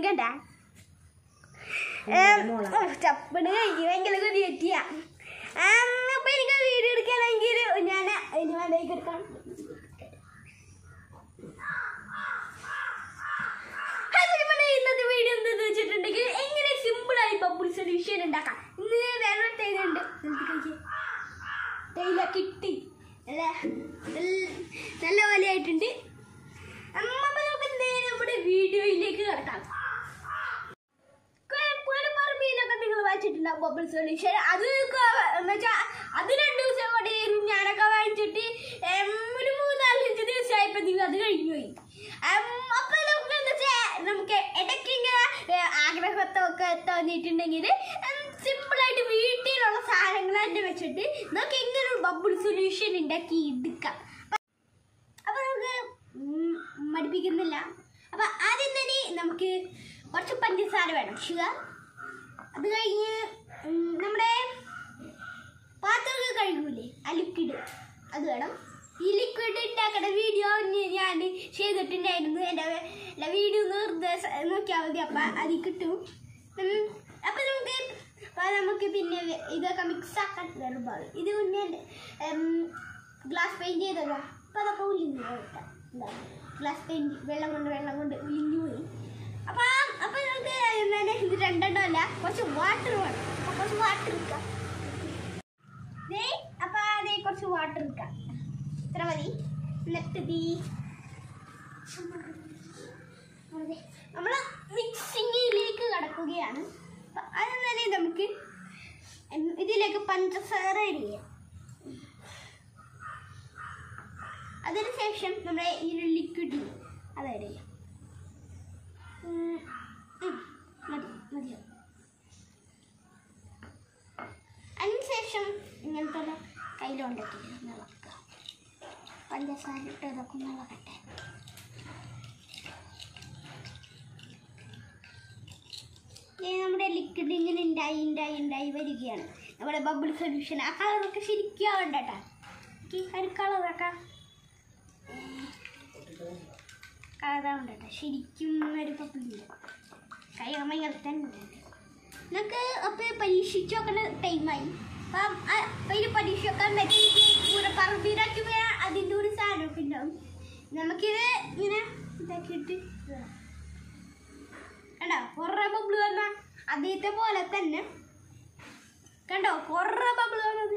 കണ്ട ചപ്പണ് കഴിഞ്ഞു ഭയങ്കര കൊതി പറ്റിയ അപ്പൊ എനിക്ക് വീഡിയോ എടുക്കണമെങ്കിൽ ഞാൻ അതിന് വേണ്ടേക്ക് എടുക്കാം ഹായ് കുഞ്ഞുമക്കളെ, ഇന്നത്തെ വീഡിയോ എന്താന്ന് വെച്ചിട്ടുണ്ടെങ്കിൽ എങ്ങനെ സിമ്പിൾ ആയി ബബിൾ സൊല്യൂഷൻ ഉണ്ടാക്കാം ഇന്ന് വേറെ തേയിലുണ്ട് തേയില കിട്ടി നല്ല നല്ല- നല്ല പോലെയായിട്ടുണ്ട് അമ്മ അപ്പൊ നമുക്ക് നേരെ നമ്മുടെ വീഡിയോയിലേക്ക് കിടക്കാം പറമ്പിലൊക്കെ നിങ്ങൾ വായിച്ചിട്ടുണ്ടാവും ബബിൾ സൊല്യൂഷൻ അത് എന്നുവെച്ചാൽ അത് രണ്ട് ദിവസം കൊണ്ടായിരുന്നു ഞാനൊക്കെ വാങ്ങിച്ചിട്ട് ഉം, ഒരു മൂന്നാലഞ്ച് ദിവസമായപ്പോ നിങ്ങൾ അത് കഴിഞ്ഞു പോയി ഉം, അപ്പൊ നമുക്ക് എന്താ വെച്ചാ നമുക്ക് ഇടയ്ക്ക് ഇങ്ങനെ ഏ, ആഗ്രഹത്തൊക്കെ തോന്നിയിട്ടുണ്ടെങ്കിൽ സിമ്പിൾ ആയിട്ട് വീട്ടിലുള്ള സാധനങ്ങൾ തന്നെ വെച്ചിട്ട് നമുക്ക് എങ്ങനെ ഒരു ബബിൾ സൊല്യൂഷൻ ഉണ്ടാക്കി എടുക്കാം അപ്പൊ നമുക്ക് ഉം, മടുപ്പിക്കുന്നില്ല അപ്പൊ ആദ്യം തന്നെ നമുക്ക് കുറച്ച് പഞ്ചസാര വേണം ഷുഗർ അത് കഴിഞ്ഞ് ഉം, നമ്മുടെ പാത്രമൊക്കെ കഴുകൂലേ ആ ലിക്വിഡ് അത് വേണം ഈ ലിക്വിഡ് ഉണ്ടാക്കുന്ന വീഡിയോ ഞാൻ ചെയ്തിട്ടുണ്ടായിരുന്നു എൻ്റെ വീഡിയോ വെറുതെ സ- നോക്കിയാൽ മതി അപ്പം അതിൽ കിട്ടും ഉം, അപ്പം നമുക്ക് അപ്പം നമുക്ക് പിന്നെ വെ- ഇതൊക്കെ മിക്സ് ആക്കാൻ വെറുതെ ഇത് പിന്നെ ഗ്ലാസ് പെയിൻറ് ചെയ്തതാ അപ്പം അതൊക്കെ ഉലിഞ്ഞു പോയിട്ടാ ഗ്ലാസ് പെയിൻറ് വെള്ളം കൊണ്ട് വെള്ളം കൊണ്ട് ഉലിഞ്ഞു പോയി അപ്പം അപ്പം നമുക്ക് എന്താണ് ഇത് രണ്ടെണ്ണം അല്ല കുറച്ച് വാട്ടർ വേണം അപ്പം കുറച്ച് വാട്ടർ എടുക്കാം ദേ അപ്പം അതേ കുറച്ച് വാട്ടർ എടുക്കാം ഇത്ര മതി എന്നിട്ട് തീ നമ്മൾ മിക്സിങ്ങിലേക്ക് കടക്കുകയാണ് അപ്പം ആദ്യം തന്നെ നമുക്ക് ഉം ഇതിലേക്ക് പഞ്ചസാര ഇടുക അതിനുശേഷം നമ്മുടെ ഈ ലിക്വിഡ് അത് ഇടുക ഉം, ഉം, മതി മതിയോ അതിനുശേഷം ഇങ്ങനത്തെ ഒരു കയ്യിലുണ്ടാക്കിയിട്ട് ഇളക്കുക പഞ്ചസാര ഇട്ട് ഇതൊക്കെ ഒന്ന് ഇളകട്ടെ ദേ നമ്മുടെ ലിക്വിഡ് ഇങ്ങനെ ഉണ്ടായി ഉണ്ടായി ഉണ്ടായി വരികയാണ് നമ്മുടെ ബബിൾ സൊല്യൂഷൻ ആ കളറൊക്കെ ശരിക്കും ആവണ്ട കേട്ടോ ഒരു കളറൊക്കെ കളറാവണ്ട ശരിക്കും ഒരു ബബിളില്ല കൈ ഭയങ്കര തന്നെ ഉണ്ട് നമുക്ക് അപ്പോൾ പരീക്ഷിച്ച് നോക്കുന്ന ടൈമായി അപ്പം അതിൽ പരീക്ഷ വെക്കാൻ പറ്റി കൂടെ പറമ്പിലാക്കി പോയാൽ അതിൻ്റെ ഒരു സാധനമൊക്കെ ഉണ്ടാവും നമുക്കിത് ഇങ്ങനെ ഇതാക്കിയിട്ട് കണ്ടോ കുറേ ബബിൾ വന്ന അതേത്തെ പോലെ തന്നെ കണ്ടോ കുറേ ബബിൾ വന്നത്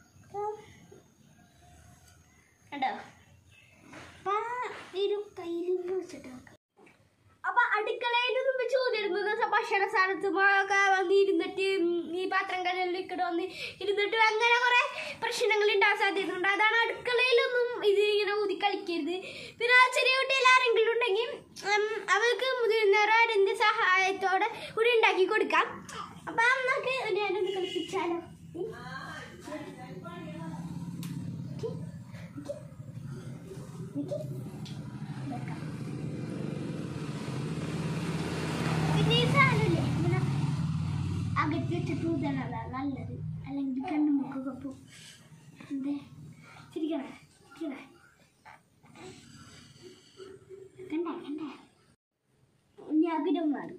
കണ്ടോ അപ്പം ഒരു കയ്യിൽ വെച്ചിട്ട് നോക്കാം അപ്പൊ അടുക്കളയിൽ മുമ്പ് ചോദിരുന്നത് ഭക്ഷണ സ്ഥലത്തുമൊക്കെ വന്ന് ഇരുന്നിട്ട് ഉം ഈ പാത്രം കല്ലിൽ വന്ന് ഇരുന്നിട്ട് അങ്ങനെ കുറെ പ്രശ്നങ്ങൾ ഉണ്ടാകാൻ സാധ്യതയുണ്ട് അതാണ് അടുക്കളയിലൊന്നും ഇത് ഇങ്ങനെ ഊതി കളിക്കരുത് പിന്നെ ആ ചെറിയ കുട്ടികൾ ആരെങ്കിലും ഉണ്ടെങ്കിൽ ഉം, അവർക്ക് മുതിർന്നവരുടെ സഹായത്തോടെ കൂടി ഉണ്ടാക്കി കൊടുക്കാം അപ്പൊ നമുക്ക് ഞാനൊന്ന് കളിപ്പിച്ചാലോ ഉം. നിക്ക്. വെക്കാം. പിന്നെ ഈ സാധനമില്ലേ ഇങ്ങനെ അകറ്റി വെച്ചിട്ട് ഊതണതാ നല്ലത് അല്ലെങ്കിൽ കണ്ണു മുക്കൊക്കെ പോവും എന്തേ ചിരിക്കണേ ചിരിക്കണേ കണ്ടേ കണ്ടേ ഇനി അകിടം മാറി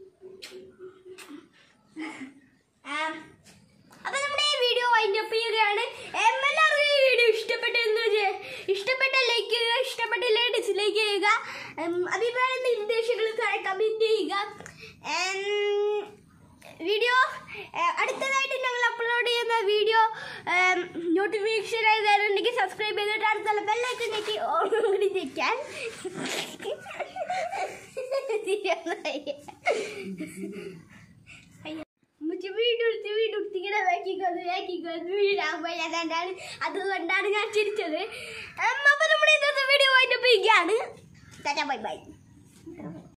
അപ്പൊ നമ്മുടെ ഈ വീഡിയോ വൈൻഡ് അപ്പ് ചെയ്യുകയാണ് എം എല്ലാവർക്കും ഈ വീഡിയോ ഇഷ്ടപ്പെട്ടെന്ന് വെച്ച് ഇഷ്ടപ്പെട്ട ലൈക്ക് ചെയ്യുക ഇഷ്ടപ്പെട്ടില്ല ഡിസ്ലൈക്ക് ചെയ്യുക ഉം, അഭിപ്രായ നിർദ്ദേശങ്ങൾ താഴെ കമന്റ് ചെയ്യുക ഉം, വീഡിയോ ഏഹ്, അടുത്തതായിട്ട് ഞങ്ങൾ അപ്ലോഡ് ചെയ്യുന്ന വീഡിയോ നോട്ടിഫിക്കേഷൻ ആയി തരുന്നുണ്ടെങ്കിൽ സബ്സ്ക്രൈബ് ചെയ്തിട്ട് അടുത്തുള്ള ബെല്ലൈക്കൺ ഞെക്കി ഓണം കൂടി ഞെക്കാൻ മുച്ച വീടെടുത്ത് വീടെടുത്ത് ഇങ്ങനെ വേക്കിക്കൊന്ന് വേക്കിക്കൊന്ന് വീടാകുമ്പോൾ അതാണ് അതുകൊണ്ടാണ് ഞാൻ ചിരിച്ചത് ഉം, അപ്പൊ നമ്മുടെ ഇന്നത്തെ വീഡിയോ വൈൻഡപ്പ് ചെയ്യുകയാണ് ബൈ ബൈ